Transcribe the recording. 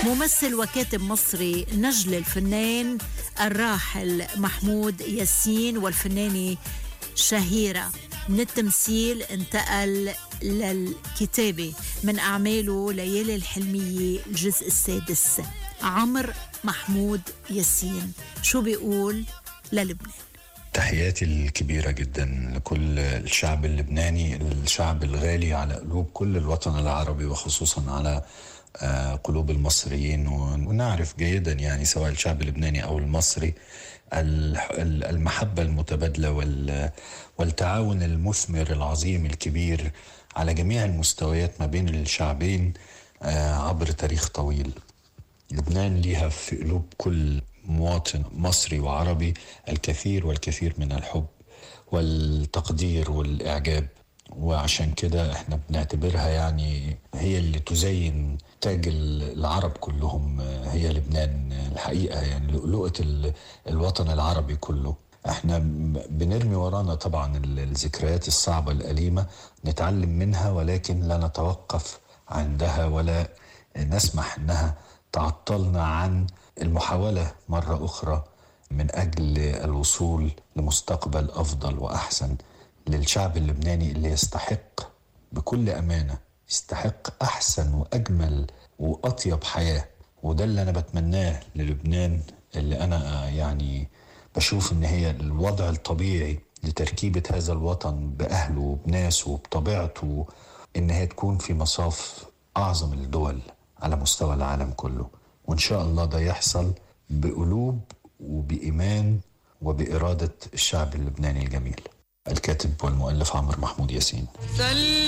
ممثل وكاتب مصري نجل الفنان الراحل محمود ياسين والفنانة شهيرة من التمثيل انتقل للكتابة من أعماله ليالي الحلمية الجزء السادس عمر محمود ياسين شو بيقول للبنان تحياتي الكبيرة جدا لكل الشعب اللبناني الشعب الغالي على قلوب كل الوطن العربي وخصوصا على قلوب المصريين ونعرف جيدا يعني سواء الشعب اللبناني أو المصري المحبة المتبادلة والتعاون المثمر العظيم الكبير على جميع المستويات ما بين الشعبين عبر تاريخ طويل لبنان ليها في قلوب كل مواطن مصري وعربي الكثير والكثير من الحب والتقدير والإعجاب وعشان كده احنا بنعتبرها يعني هي اللي تزين تاج العرب كلهم هي لبنان الحقيقة يعني لؤلؤة الوطن العربي كله احنا بنرمي ورانا طبعا الذكريات الصعبة الأليمة نتعلم منها ولكن لا نتوقف عندها ولا نسمح انها تعطلنا عن المحاولة مرة أخرى من أجل الوصول لمستقبل أفضل وأحسن للشعب اللبناني اللي يستحق بكل أمانة يستحق أحسن وأجمل وأطيب حياة وده اللي أنا بتمناه للبنان اللي أنا يعني بشوف إن هي الوضع الطبيعي لتركيبة هذا الوطن بأهله وبناسه وبطبيعته إن هي تكون في مصاف أعظم الدول على مستوى العالم كله وإن شاء الله ده يحصل بقلوب وبإيمان وبإرادة الشعب اللبناني الجميل الكاتب والمؤلف عمرو محمود ياسين